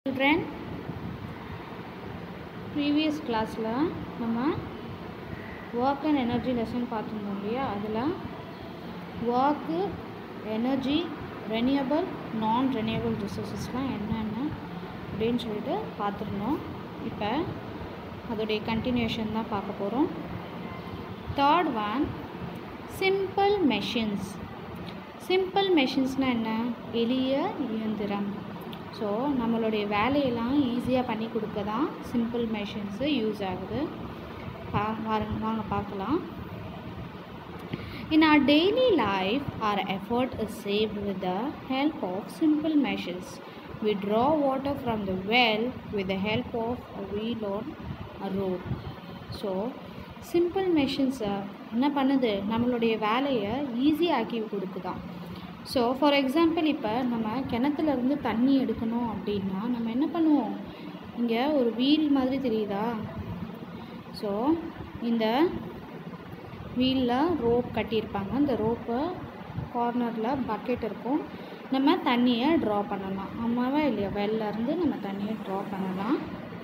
children previous கிளாஸில் நம்ம work and energy lesson பார்த்துருந்தோம் இல்லையா அதில் ஒர்க்கு எனர்ஜி ரெனியபிள் நான் ரெனியபிள் ரிசோர்ஸஸ்லாம் என்னென்ன அப்படின்னு சொல்லிட்டு பார்த்துருந்தோம் இப்போ அதோடைய கண்டினியூஷன் தான் பார்க்க போகிறோம் third one simple machines simple மெஷின்ஸ்னால் என்ன எளிய இயந்திரம் ஸோ நம்மளுடைய வேலையெல்லாம் ஈஸியாக பண்ணி கொடுக்க தான் சிம்பிள் மெஷின்ஸு யூஸ் ஆகுது பா வாருங்க வாங்க பார்க்கலாம் in our daily life our effort is saved with the help of simple machines we draw water from the well with the help of a wheel or a rope so simple மெஷின்ஸை என்ன பண்ணுது நம்மளுடைய வேலையை ஈஸியாக்கி கொடுக்குதான் so for example இப்போ நம்ம கிணத்துலேருந்து தண்ணி எடுக்கணும் அப்படின்னா நம்ம என்ன பண்ணுவோம் இங்கே ஒரு வீல் மாதிரி தெரியுதா ஸோ இந்த வீலில் ரோப் கட்டியிருப்பாங்க இந்த ரோப்பை கார்னரில் பக்கெட் இருக்கும் நம்ம தண்ணியை ட்ரா பண்ணலாம் ஆமாவா இல்லையா வெளிலேருந்து நம்ம தண்ணியை ட்ரா பண்ணலாம்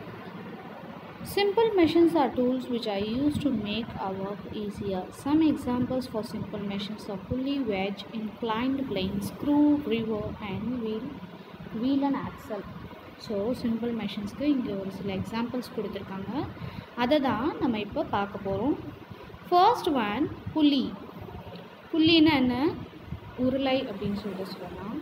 Simple machines are tools which are used to make our work easier. Some examples for simple machines are pulley, wedge, inclined plane, screw, lever and wheel, wheel and axle. So simple மெஷின்ஸ்க்கு இங்கே ஒரு சில examples கொடுத்துருக்காங்க அதை தான் நம்ம இப்போ பார்க்க போகிறோம் ஃபர்ஸ்ட் ஒன் புள்ளி புள்ளின்னா என்ன உருளை அப்படின்னு சொல்லிட்டு சொல்லலாம்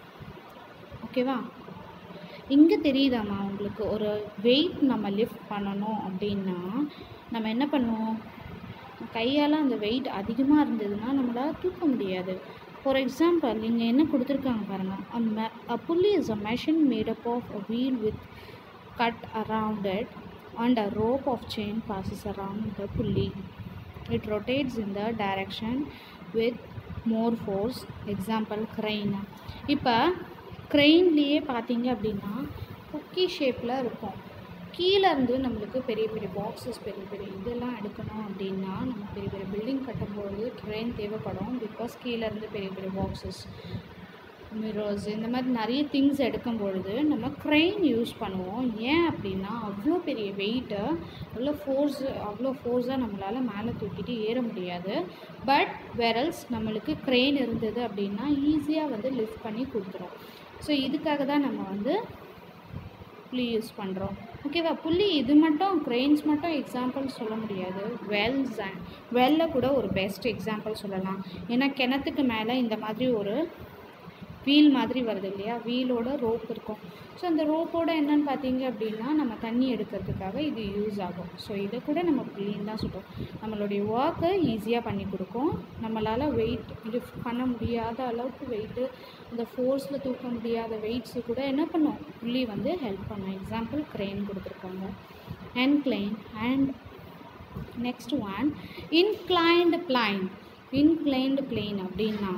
ஓகேவா இங்கே தெரியுதாம்மா உங்களுக்கு ஒரு வெயிட் நம்ம லிஃப்ட் பண்ணணும் அப்படின்னா நம்ம என்ன பண்ணுவோம் கையால் அந்த வெயிட் அதிகமாக இருந்ததுன்னா நம்மளால் தூக்க முடியாது ஃபார் எக்ஸாம்பிள் இங்கே என்ன கொடுத்துருக்காங்க பாருங்கள் a pulley is a machine made up of a wheel with cut around it and a rope of chain passes around the pulley it rotates in the direction with more force example crane இப்போ க்ரெயின்லேயே பார்த்தீங்க அப்படின்னா cookie ஷேப்பில் இருக்கும் கீழே இருந்து நம்மளுக்கு பெரிய பெரிய பாக்ஸஸ் பெரிய பெரிய இதெல்லாம் எடுக்கணும் அப்படின்னா நம்ம பெரிய பெரிய பில்டிங் கட்டும்போது க்ரெயின் தேவைப்படும் பிகாஸ் கீழே இருந்து பெரிய பெரிய பாக்ஸஸ் மிரர்ஸ் இந்த மாதிரி நிறைய திங்ஸ் எடுக்கும் பொழுது நம்ம க்ரெயின் யூஸ் பண்ணுவோம் ஏன் அப்படின்னா அவ்வளோ பெரிய வெயிட்டை அவ்வளோ ஃபோர்ஸ் அவ்வளோ ஃபோர்ஸாக நம்மளால் மேலே தூக்கிட்டு ஏற முடியாது பட் வெரல்ஸ் நம்மளுக்கு க்ரெயின் இருந்தது அப்படின்னா ஈஸியாக வந்து லிஃப்ட் பண்ணி கொடுத்துரும் ஸோ இதுக்காக தான் நம்ம வந்து புள்ளி யூஸ் பண்ணுறோம் ஓகேவா புள்ளி இது மட்டும் க்ரெயின்ஸ் மட்டும் எக்ஸாம்பிள் சொல்ல முடியாது வெல்ஸ் அண்ட் வெல்ல கூட ஒரு பெஸ்ட் எக்ஸாம்பிள் சொல்லலாம் ஏன்னா கிணத்துக்கு மேலே இந்த மாதிரி ஒரு வீல் மாதிரி வருது இல்லையா வீலோட ரோப் இருக்கும் ஸோ அந்த ரோப்போட என்னன்னு பார்த்தீங்க அப்படின்னா நம்ம தண்ணி எடுக்கிறதுக்காக இது யூஸ் ஆகும் ஸோ இதை கூட நம்ம புள்ளின்னு தான் சொல்கிறோம் நம்மளுடைய ஒர்க்கை ஈஸியாக பண்ணி கொடுக்கும் நம்மளால் வெயிட் லிஃப்ட் பண்ண முடியாத அளவுக்கு வெயிட்டு இந்த ஃபோர்ஸில் தூக்க முடியாத வெயிட்ஸு கூட என்ன பண்ணும் புள்ளி வந்து ஹெல்ப் பண்ணும் எக்ஸாம்பிள் க்ரெயின் கொடுத்துருக்காங்க and cline and next one inclined plane inclined plane அப்படின்னா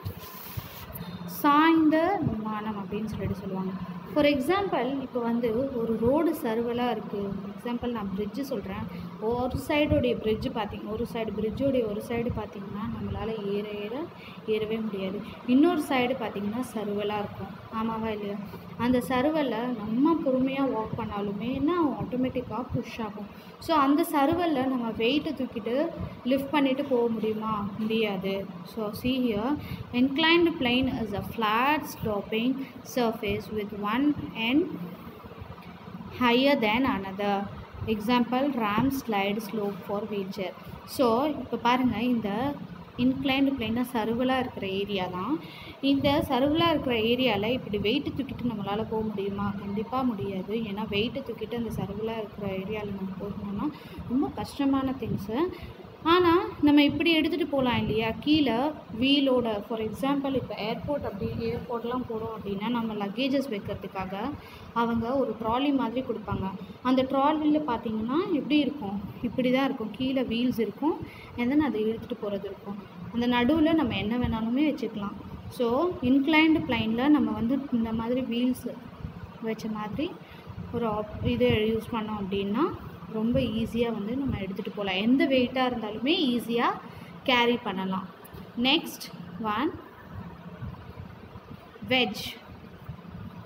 சாய்ந்த விமானம் அப்படின்னு சொல்லிட்டு சொல்லுவாங்க ஃபார் எக்ஸாம்பிள் இப்போ வந்து ஒரு ரோடு சர்வலாக இருக்குது எக்ஸாம்பிள் நான் பிரிட்ஜு சொல்கிறேன் ஒரு சைடுடைய பிரிட்ஜு பார்த்திங்க ஒரு சைடு பிரிட்ஜோடைய ஒரு சைடு பார்த்திங்கன்னா நம்மளால் ஏற ஏற ஏறவே முடியாது இன்னொரு சைடு பார்த்திங்கன்னா சருவலாக இருக்கும் ஆமாவா இல்லையா அந்த சருவலில் நம்ம பொறுமையாக வாக் பண்ணாலுமே என்ன ஆட்டோமேட்டிக்காக புஷ் ஆகும் ஸோ அந்த சருவலில் நம்ம வெயிட்டை தூக்கிட்டு லிஃப்ட் பண்ணிவிட்டு போக முடியுமா முடியாது so see here inclined plane is a flat sloping surface with one end higher than another example ramp slide slope for wheelchair so இப்போ பாருங்கள் இந்த இன்க்ளைன்டு பிளைனாக சருவலாக இருக்கிற ஏரியா தான் இந்த சருவலாக இருக்கிற ஏரியாவில் இப்படி வெயிட்டு தூக்கிட்டு நம்மளால் போக முடியுமா கண்டிப்பாக முடியாது ஏன்னா வெயிட்டை தூக்கிட்டு அந்த சருவலாக இருக்கிற ஏரியாவில் நம்ம போகணும்னா ரொம்ப கஷ்டமான திங்ஸு ஆனால் நம்ம இப்படி எடுத்துகிட்டு போகலாம் இல்லையா கீழே வீலோட ஃபார் எக்ஸாம்பிள் இப்போ ஏர்போர்ட் அப்படி ஏர்போர்ட்லாம் போகிறோம் அப்படின்னா நம்ம லக்கேஜஸ் வைக்கிறதுக்காக அவங்க ஒரு ட்ராலி மாதிரி கொடுப்பாங்க அந்த ட்ராலியில் பார்த்தீங்கன்னா எப்படி இருக்கும் இப்படி தான் இருக்கும் கீழே வீல்ஸ் இருக்கும் and then அதை இழுத்துட்டு போகிறது இருக்கும் அந்த நடுவில் நம்ம என்ன வேணாலுமே வச்சுக்கலாம் ஸோ இன்க்ளைன்டு பிளைனில் நம்ம வந்து இந்த மாதிரி வீல்ஸ் வச்ச மாதிரி ஒரு ஆப் இது யூஸ் பண்ணோம் அப்படின்னா ரொம்ப ஈஸியாக வந்து நம்ம எடுத்துகிட்டு போகலாம் எந்த வெயிட்டாக இருந்தாலுமே ஈஸியாக கேரி பண்ணலாம் நெக்ஸ்ட் ஒன் வெஜ்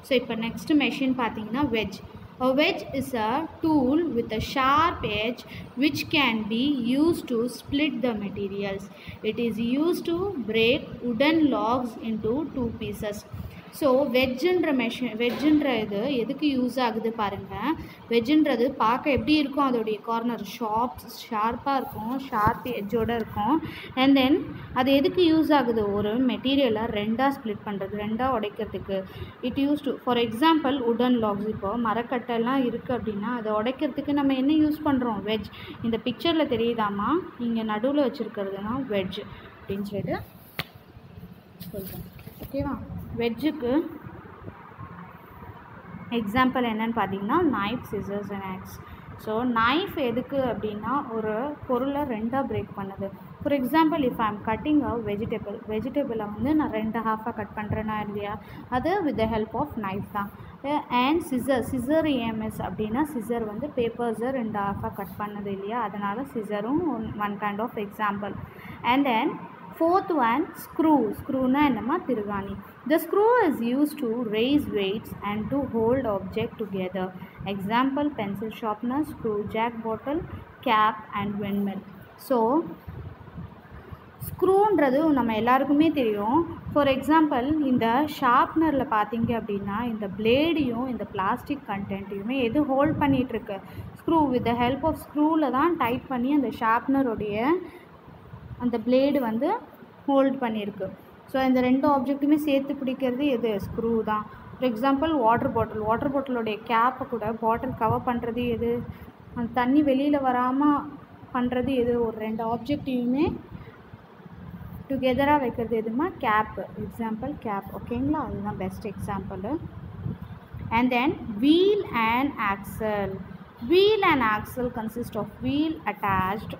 ஸோ இப்போ நெக்ஸ்ட் மெஷின் பார்த்தீங்கன்னா wedge A wedge is a tool with a sharp edge which can be used to split the materials. It is used to break wooden logs into two pieces. So வெஜ்ஜுன்ற machine வெஜ்ஜுன்ற இது எதுக்கு use ஆகுது பாருங்கள் வெஜ்ஜுன்றது பார்க்க எப்படி இருக்கும் அதோடைய கார்னர் ஷார்ப் ஷார்ப்பாக இருக்கும் ஷார்ப் எட்ஜோடு இருக்கும் அண்ட் தென் அது எதுக்கு யூஸ் ஆகுது ஒரு மெட்டீரியலை ரெண்டாக ஸ்ப்ளிட் பண்ணுறது ரெண்டாக உடைக்கிறதுக்கு it use to for example wooden logs இப்போ மரக்கட்டெல்லாம் இருக்குது அப்படின்னா அதை உடைக்கிறதுக்கு நம்ம என்ன யூஸ் பண்ணுறோம் வெஜ் இந்த பிக்சரில் தெரியுதாமா இங்கே நடுவில் வச்சுருக்கிறது தான் வெஜ் அப்படின்னு சொல்லிட்டு சொல்கிறேன் ஓகேவா வெஜ்ஜுக்கு எக்ஸாம்பிள் என்னன்னு பார்த்தீங்கன்னா knife scissors and axe so knife எதுக்கு அப்படின்னா ஒரு பொருளை ரெண்டாக பிரேக் பண்ணுது for example if I am cutting a vegetable வெஜிடபிளை வந்து நான் ரெண்டு ஹாஃபாக கட் பண்ணுறேன்னா இல்லையா அது with the help of knife தான் அண்ட் சிசர் சிசர் ஏஎம்எஸ் அப்படின்னா சிசர் வந்து பேப்பர்ஸை ரெண்டு ஹாஃபாக கட் பண்ணது இல்லையா அதனால் சிசரும் one one kind of example and then fourth one screw ஸ்க்ரூனா என்னமா திருகாணி The screw is used to raise weights and to hold object together. Example pencil sharpener, screw jack bottle, cap and windmill. So ஸ்க்ரூன்றது நம்ம எல்லாருக்குமே தெரியும் for example இந்த ஷார்ப்னரில் பார்த்தீங்க அப்படின்னா இந்த பிளேடையும் இந்த பிளாஸ்டிக் கண்டென்ட்டையுமே எது ஹோல்ட் பண்ணிகிட்ருக்கு screw with the help of ஸ்க்ரூவில் தான் டைட் பண்ணி அந்த ஷார்ப்னருடைய அந்த பிளேடு வந்து ஹோல்ட் பண்ணியிருக்கு ஸோ இந்த ரெண்டு ஆப்ஜெக்ட்டுமே சேர்த்து பிடிக்கிறது எது ஸ்க்ரூ தான் for example water bottle water பாட்டிலோடைய கேப்பை கூட பாட்டில் கவர் பண்ணுறது எது அந்த தண்ணி வெளியில் வராமல் பண்ணுறது எது ஒரு ரெண்டு ஆப்ஜெக்டையுமே டுகெதராக வைக்கிறது எதுமா கேப்பு எக்ஸாம்பிள் கேப் ஓகேங்களா அதுதான் best example and then wheel and axle wheel and axle consist of wheel attached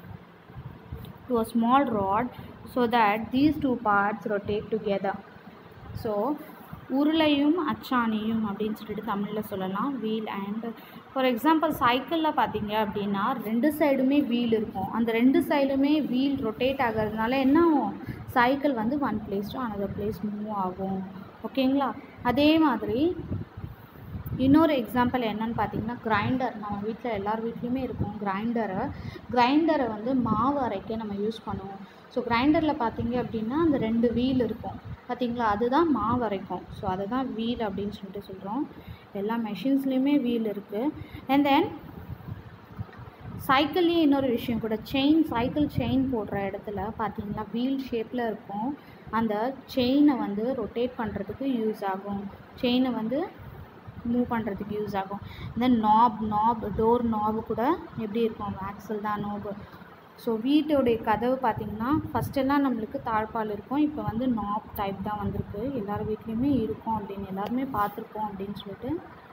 to a small rod so that these two parts rotate together so உருளையும் அச்சாணியும் அப்படின்னு சொல்லிட்டு தமிழில் சொல்லலாம் வீல் அண்ட் ஃபார் எக்ஸாம்பிள் சைக்கிளில் பார்த்தீங்க அப்படின்னா ரெண்டு சைடுமே வீல் இருக்கும் அந்த ரெண்டு சைடுமே வீல் ரொட்டேட் ஆகிறதுனால என்ன ஆகும் சைக்கிள் வந்து one place to another place move ஆகும் ஓகேங்களா அதே மாதிரி இன்னொரு எக்ஸாம்பிள் என்னன்னு பார்த்தீங்கன்னா கிரைண்டர் நம்ம வீட்டில் எல்லார் வீட்லேயுமே இருக்கும் கிரைண்டரை கிரைண்டரை வந்து மாவு அரைக்க நம்ம யூஸ் பண்ணுவோம் ஸோ கிரைண்டரில் பார்த்தீங்க அப்படின்னா அந்த ரெண்டு வீல் இருக்கும் பார்த்தீங்களா அதுதான் மாவு அரைக்கும் ஸோ அதை தான் வீல் அப்படின்னு சொல்லிட்டு சொல்கிறோம் எல்லா மெஷின்ஸ்லேயுமே வீல் இருக்குது அண்ட் தென் சைக்கிள்லேயும் இன்னொரு விஷயம் கூட செயின் சைக்கிள் செயின் போடுற இடத்துல பார்த்தீங்கன்னா வீல் ஷேப்பில் இருக்கும் அந்த செயினை வந்து ரொட்டேட் பண்ணுறதுக்கு யூஸ் ஆகும் செயினை வந்து மூவ் பண்ணுறதுக்கு யூஸ் ஆகும் தென் நாப் நாப் டோர் நாபு கூட எப்படி இருக்கும் ஆக்சல் தான் நாபு ஸோ வீட்டோடைய கதவு பார்த்திங்கன்னா ஃபஸ்ட்டெல்லாம் நம்மளுக்கு தாழ்பால் இருக்கும் இப்போ வந்து நாப் டைப் தான் வந்திருக்கு எல்லார் வீட்லேயுமே இருக்கும் அப்படின்னு எல்லாருமே பார்த்துருப்போம் அப்படின்னு சொல்லிட்டு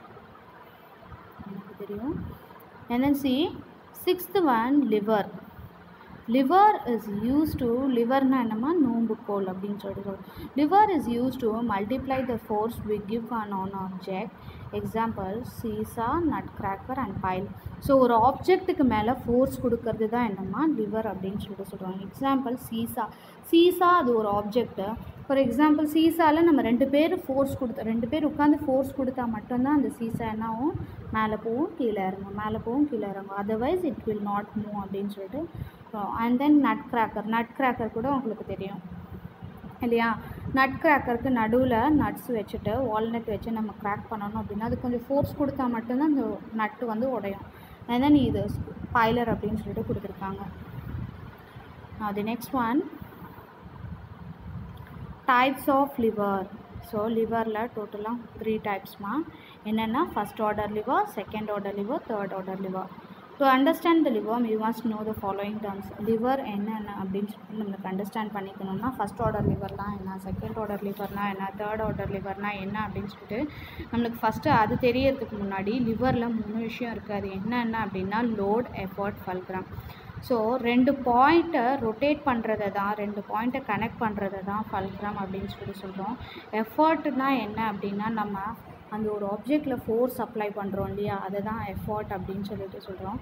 எனக்கு தெரியும் and then see sixth one liver liver is used to liverனா என்னமா நோம்புக்கோல் அப்படின்னு சொல்லிட்டு சொல்லுவோம் liver is used to multiply the force we give on an object example seesaw nut cracker and plier so ஒரு ஆப்ஜெக்ட்டுக்கு மேலே ஃபோர்ஸ் கொடுக்கறது தான் என்னம்மா லிவர் அப்படின்னு சொல்லிட்டு சொல்கிறாங்க எக்ஸாம்பிள் சீசா சீசா அது ஒரு ஆப்ஜெக்ட்டு ஃபார் எக்ஸாம்பிள் சீசாவில் நம்ம ரெண்டு பேர் ஃபோர்ஸ் கொடுத்தா ரெண்டு பேர் உட்காந்து ஃபோர்ஸ் கொடுத்தா மட்டும்தான் அந்த சீசா என்ன ஆகும் மேலே போகும் கீழே இறங்கும் மேலே போகும் கீழே இறங்கும் otherwise it will not move அப்படின்னு சொல்லிட்டு and then nut cracker nut cracker கூட உங்களுக்கு தெரியும் இல்லையா நட் கிராக்கருக்கு நடுவில் நட்ஸ் வச்சுட்டு வால்நட் வச்சு நம்ம கிராக் பண்ணணும் அப்படின்னா அது கொஞ்சம் ஃபோர்ஸ் கொடுத்தா மட்டும்தான் அந்த நட்டு வந்து உடையும் and then இது பைலர் அப்படின்னு சொல்லிட்டு கொடுத்துருக்காங்க அது next one types of lever so லிவரில் டோட்டலாக த்ரீ டைப்ஸ்மா என்னென்னா first order lever second order lever third order lever to understand the lever you must know the following terms lever என்னென்ன அப்படின்னு சொல்லிட்டு நம்மளுக்கு அண்டர்ஸ்டாண்ட் பண்ணிக்கணும்னா ஃபஸ்ட் ஆர்டர் லிவர்னால் என்ன செகண்ட் ஆர்டர் லிவர்னால் என்ன தேர்ட் ஆர்டர் லிவர்னால் என்ன அப்படின்னு சொல்லிட்டு நம்மளுக்கு ஃபஸ்ட்டு அது தெரியறதுக்கு முன்னாடி லிவரில் மூணு விஷயம் இருக்குது அது என்னென்ன அப்படின்னா லோட் எஃபர்ட் ஃபல்க்ரம் ஸோ ரெண்டு பாயிண்ட்டை ரொட்டேட் பண்ணுறதை தான் ரெண்டு பாயிண்ட்டை கனெக்ட் பண்ணுறதை தான் ஃபல்க்ரம் அப்படின்னு சொல்லிட்டு சொல்கிறோம் எஃபர்ட்னா என்ன அப்படின்னா நம்ம அந்த ஒரு ஆப்ஜெக்டில் ஃபோர்ஸ் அப்ளை பண்ணுறோம் இல்லையா அதை தான் எஃபர்ட் அப்படின்னு சொல்லிட்டு சொல்கிறோம்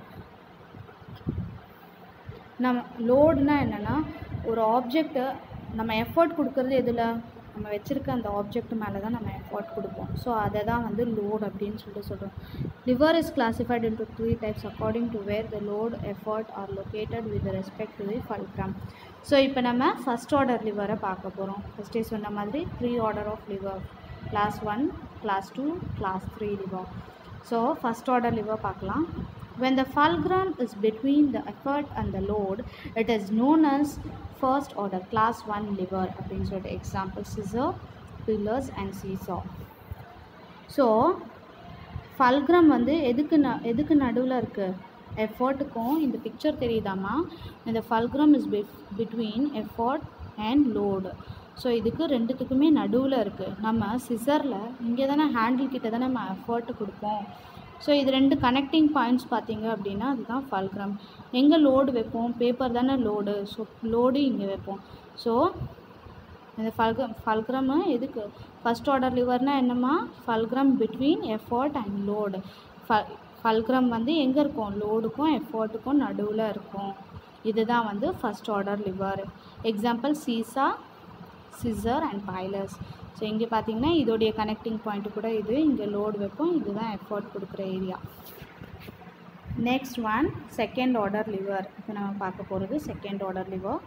நம்ம லோடுனா என்னென்னா ஒரு ஆப்ஜெக்ட்டை நம்ம எஃபர்ட் கொடுக்கறது எதில் நம்ம வச்சுருக்க அந்த ஆப்ஜெக்ட் மேலே தான் நம்ம எஃபர்ட் கொடுப்போம் ஸோ அதை தான் வந்து லோட் அப்படின்னு சொல்லிட்டு சொல்கிறோம் lever is classified into three types according to where the load effort are located with respect to the fulcrum so இப்போ நம்ம ஃபஸ்ட் ஆர்டர் லிவரை பார்க்க போகிறோம் ஃபஸ்ட்டே சொன்ன மாதிரி three order of lever class one class two class three lever so first order lever பார்க்கலாம் when the fulcrum is between the effort and the load it is known as first order class 1 liver அப்படின்னு சொல்லிட்டு example scissor pillars and seesaw so fulcrum வந்து எதுக்கு ந எதுக்கு நடுவில் இருக்குது எஃபர்ட்டுக்கும் இந்த பிக்சர் தெரியுதாம்மா இந்த fulcrum is between effort and load so இதுக்கு ரெண்டுத்துக்குமே நடுவில் இருக்குது நம்ம சிசரில் இங்கே தானே ஹேண்டில் கிட்ட தானே நம்ம எஃபர்ட்டு கொடுப்போம் ஸோ இது ரெண்டு கனெக்டிங் பாயிண்ட்ஸ் பார்த்தீங்க அப்படின்னா அதுதான் ஃபல்க்ரம் எங்கே லோடு வைப்போம் பேப்பர் தானே லோடு ஸோ லோடு இங்கே வைப்போம் ஸோ இந்த ஃபல்க்ரம் ஃபல்க்ரம் எதுக்கு ஃபஸ்ட் ஆர்டர் லிவர்னால் என்னம்மா fulcrum between effort and load ஃப ஃபல்க்ரம் வந்து எங்கே இருக்கும் லோடுக்கும் எஃபர்ட்டுக்கும் நடுவில் இருக்கும் இதுதான் வந்து first order lever example seesaw scissor and pliers so இங்கே பார்த்தீங்கன்னா இதோடைய கனெக்டிங் பாயிண்ட் கூட இது இங்கே லோடு வைப்போம் இதுதான் எஃபர்ட் கொடுக்குற area next one second order lever இப்போ நம்ம பார்க்க போகிறது second order lever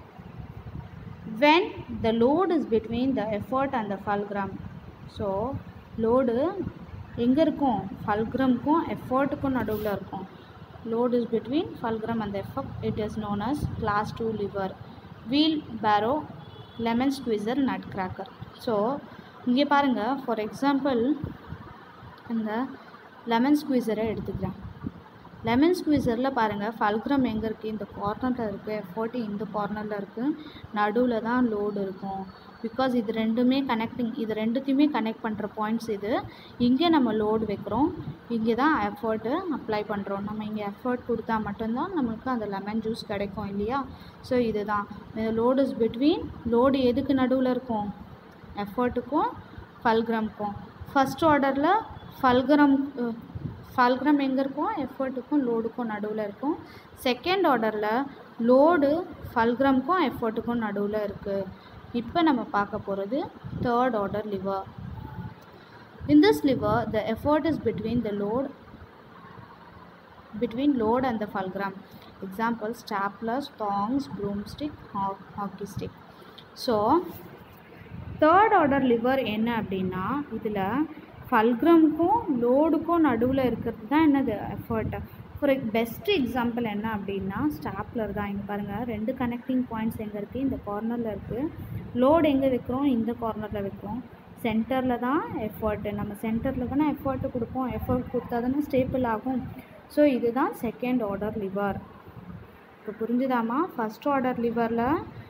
when the load is between the effort and the fulcrum so load எங்கே இருக்கும் ஃபல்க்ரம்க்கும் எஃபர்ட்டுக்கும் நடுவில் இருக்கும் load is between fulcrum and effort it is known as class two lever wheel barrow lemon squeezer nut cracker so இங்கே பாருங்கள் for example இந்த lemon ஸ்குவீசரை எடுத்துக்கிறேன் லெமன் ஸ்குவீசரில் பாருங்கள் ஃபல்க்ரம் எங்கே இருக்குது இந்த கார்னரில் இருக்குது எஃபோர்ட்டி இந்த கார்னரில் இருக்குது நடுவில் தான் லோடு இருக்கும் பிகாஸ் இது ரெண்டுமே கனெக்டிங் இது ரெண்டுத்தையுமே கனெக்ட் பண்ணுற பாயிண்ட்ஸ் இது இங்கே நம்ம லோடு வைக்கிறோம் இங்கே தான் எஃபர்ட்டு அப்ளை பண்ணுறோம் நம்ம இங்கே எஃபர்ட் கொடுத்தா மட்டும்தான் நம்மளுக்கு அந்த லெமன் ஜூஸ் கிடைக்கும் இல்லையா ஸோ இதுதான் லோடு இஸ் பிட்வீன் லோடு எதுக்கு நடுவில் இருக்கும் எஃபர்ட்டுக்கும் ஃபல்க்ரம்க்கும் ஃபஸ்ட் ஆர்டரில் ஃபல்க்ரம் ஃபல்க்ரம் எங்கே இருக்கும் எஃபர்ட்டுக்கும் லோடுக்கும் நடுவில் இருக்கும் செகண்ட் ஆர்டரில் லோடு ஃபல்க்ரம்க்கும் எஃபர்ட்டுக்கும் நடுவில் இருக்குது இப்போ நம்ம பார்க்க போகிறது third order lever in this lever the effort is between the load between load and the fulcrum example staplers thongs broomstick ho- hockey stick so third order lever என்ன அப்படின்னா இதில் ஃபல்க்ரம்க்கும் லோடுக்கும் நடுவில் இருக்கிறது தான் என்னது எஃபர்ட் ஃபார் பெஸ்ட் எக்ஸாம்பிள் என்ன அப்படின்னா stapler தான் இங்கே பாருங்கள் ரெண்டு கனெக்டிங் பாயிண்ட்ஸ் எங்கே இருக்குது இந்த கார்னரில் இருக்குது லோடு எங்கே வைக்கிறோம் இந்த கார்னரில் வைக்கிறோம் சென்டரில் தான் எஃபர்ட்டு நம்ம சென்டரில் தானே எஃபர்ட்டு கொடுப்போம் எஃபர்ட் கொடுத்தா தானே ஸ்டேபிள் ஆகும் ஸோ இதுதான் செகண்ட் ஆர்டர் லிவர் இப்போ புரிஞ்சுதாம்மா ஃபஸ்ட் ஆர்டர் லிவரில்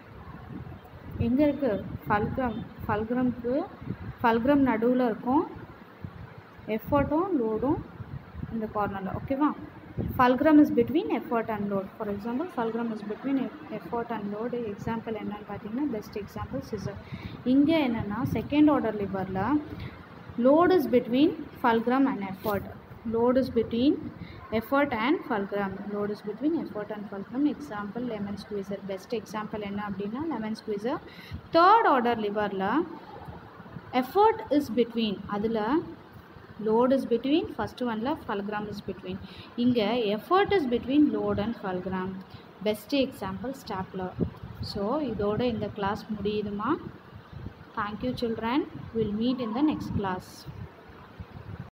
எங்கே இருக்குது ஃபல்க்ரம் ஃபல்க்ரம்க்கு ஃபல்க்ரம் நடுவில் இருக்கும் எஃபர்ட்டும் லோடும் இந்த கார்னரில் ஓகேவா fulcrum is between effort and load for example fulcrum is between effort and load example என்னன்னு பார்த்தீங்கன்னா பெஸ்ட் எக்ஸாம்பிள் சிசர் இங்கே என்னென்னா செகண்ட் ஆர்டர் லிவரில் load is between fulcrum and effort load is between effort and fulcrum load is between effort and fulcrum example lemon squeezer best example என்ன அப்படின்னா lemon squeezer third order liverல effort is between அதில் load is between first oneல fulcrum is between இங்கே effort is between load and fulcrum best example stapler so இதோட இந்த class முடியுதுமா thank you children will meet in the next class